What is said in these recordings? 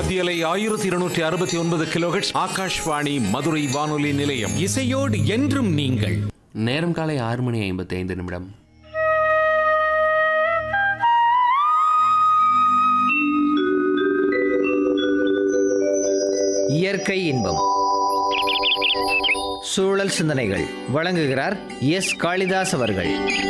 மத்தியலை ஆயிரத்தி இருநூற்றி அறுபத்தி ஒன்பது கிலோஹெட்ஸ் ஆகாஷ்வாணி மதுரை வானொலி நிலையம் இசையோடு என்றும் நீங்கள் நேரம் காலை ஆறு மணி ஐம்பத்தி ஐந்து நிமிடம் இயற்கை இன்பம் சூழல் சிந்தனைகள் வழங்குகிறார் எஸ் காளிதாஸ் அவர்கள்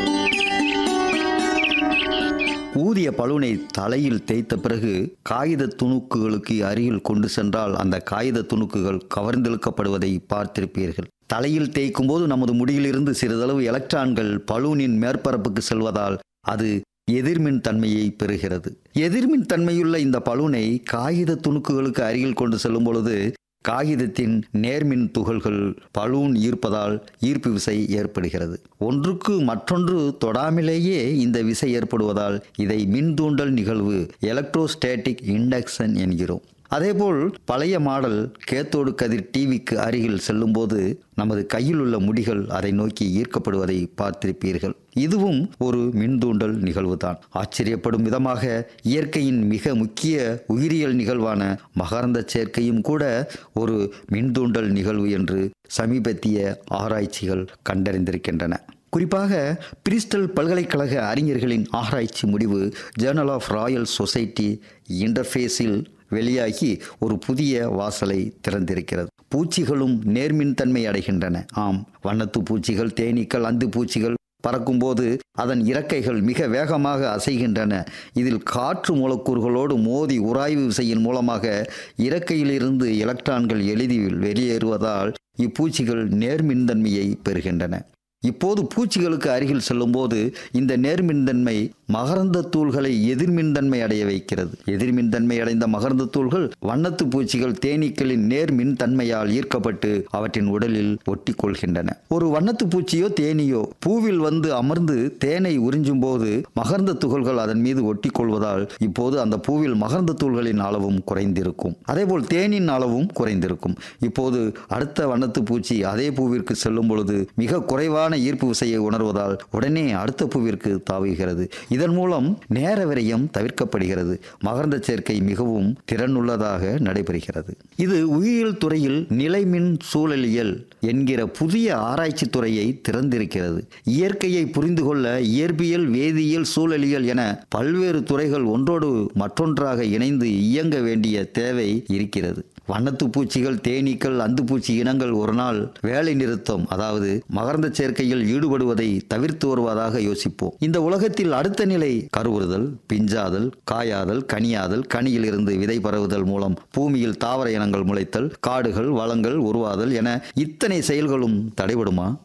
ஊதிய பலூனை தலையில் தேய்த்த பிறகு காகித துணுக்குகளுக்கு அருகில் கொண்டு சென்றால் அந்த காகித துணுக்குகள் கவர்ந்தெழுக்கப்படுவதை பார்த்திருப்பீர்கள் தலையில் தேய்க்கும் போது நமது முடியிலிருந்து சிறிதளவு எலக்ட்ரான்கள் பலூனின் மேற்பரப்புக்கு செல்வதால் அது எதிர்மின் தன்மையை பெறுகிறது எதிர்மின் தன்மையுள்ள இந்த பலூனை காகித துணுக்குகளுக்கு அருகில் கொண்டு செல்லும் பொழுது காகிதத்தின் நேர்மின் துகள்கள் பலூன் ஈர்ப்பதால் ஈர்ப்பு விசை ஏற்படுகிறது ஒன்றுக்கு மற்றொன்று தொடாமலேயே இந்த விசை ஏற்படுவதால் இதை மின்தூண்டல் நிகழ்வு எலக்ட்ரோஸ்டேட்டிக் இண்டக்ஷன் என்கிறோம் அதேபோல் பழைய மாடல் கேத்தோடு கதிர் டிவிக்கு அருகில் செல்லும்போது நமது கையில் உள்ள முடிகள் அதை நோக்கி ஈர்க்கப்படுவதை பார்த்திருப்பீர்கள் இதுவும் ஒரு மின்தூண்டல் நிகழ்வுதான் ஆச்சரியப்படும் விதமாக இயற்கையின் மிக முக்கிய உயிரியல் நிகழ்வான மகரந்த சேர்க்கையும் கூட ஒரு மின்தூண்டல் நிகழ்வு என்று சமீபத்திய ஆராய்ச்சிகள் கண்டறிந்திருக்கின்றன குறிப்பாக பிரிஸ்டல் பல்கலைக்கழக அறிஞர்களின் ஆராய்ச்சி முடிவு ஜேர்னல் ஆஃப் ராயல் சொசைட்டி இன்டர்ஃபேஸில் வெளியாகி ஒரு புதிய வாசலை திறந்திருக்கிறது பூச்சிகளும் நேர்மின்தன்மை அடைகின்றன ஆம் வண்ணத்து பூச்சிகள் தேனீக்கள் அந்து பூச்சிகள் பறக்கும்போது அதன் இறக்கைகள் மிக வேகமாக அசைகின்றன இதில் காற்று மூலக்கூறுகளோடு மோதி உராய்வு விசையின் மூலமாக இறக்கையிலிருந்து எலக்ட்ரான்கள் எளிதில் வெளியேறுவதால் இப்பூச்சிகள் நேர்மின்தன்மையை பெறுகின்றன இப்போது பூச்சிகளுக்கு அருகில் செல்லும்போது இந்த நேர்மின்தன்மை மகரந்த தூள்களை எதிர்மின்தன்மை அடைய வைக்கிறது எதிர்மின்தன்மை அடைந்த மகரந்த தூள்கள் வண்ணத்து பூச்சிகள் தேனீக்களின் நேர்மின் தன்மையால் ஈர்க்கப்பட்டு அவற்றின் உடலில் ஒட்டி கொள்கின்றன ஒரு வண்ணத்து பூச்சியோ தேனீயோ பூவில் வந்து அமர்ந்து தேனை உறிஞ்சும் போது மகரந்த துகள்கள் அதன் மீது ஒட்டி கொள்வதால் இப்போது அந்த பூவில் மகரந்த தூள்களின் அளவும் குறைந்திருக்கும் அதேபோல் தேனின் அளவும் குறைந்திருக்கும் இப்போது அடுத்த வண்ணத்து பூச்சி அதே பூவிற்கு செல்லும் பொழுது மிக குறைவான ஈர்ப்பு விசையை உணர்வதால் உடனே அடுத்த பூவிற்கு தாவுகிறது இதன் மூலம் நேர விரயம் தவிர்க்கப்படுகிறது மகரந்த சேர்க்கை மிகவும் திறனுள்ளதாக நடைபெறுகிறது இது உயிரியல் துறையில் நிலைமின் சூழலியல் என்கிற புதிய ஆராய்ச்சி துறையை திறந்திருக்கிறது இயற்கையை புரிந்து கொள்ள இயற்பியல் வேதியியல் சூழலியல் என பல்வேறு துறைகள் ஒன்றோடு மற்றொன்றாக இணைந்து இயங்க வேண்டிய தேவை இருக்கிறது வண்ணத்து பூச்சிகள் தேனீக்கள் அந்துப்பூச்சி இனங்கள் ஒரு நாள் வேலை நிறுத்தம் அதாவது மகரந்த சேர்க்கையில் ஈடுபடுவதை தவிர்த்து வருவதாக யோசிப்போம் இந்த உலகத்தில் அடுத்த நிலை கருவுறுதல் பிஞ்சாதல் காயாதல் கனியாதல் கனியிலிருந்து விதை பரவுதல் மூலம் பூமியில் தாவர இனங்கள் முளைத்தல் காடுகள் வளங்கள் உருவாதல் என இத்தனை செயல்களும் தடைபடுமா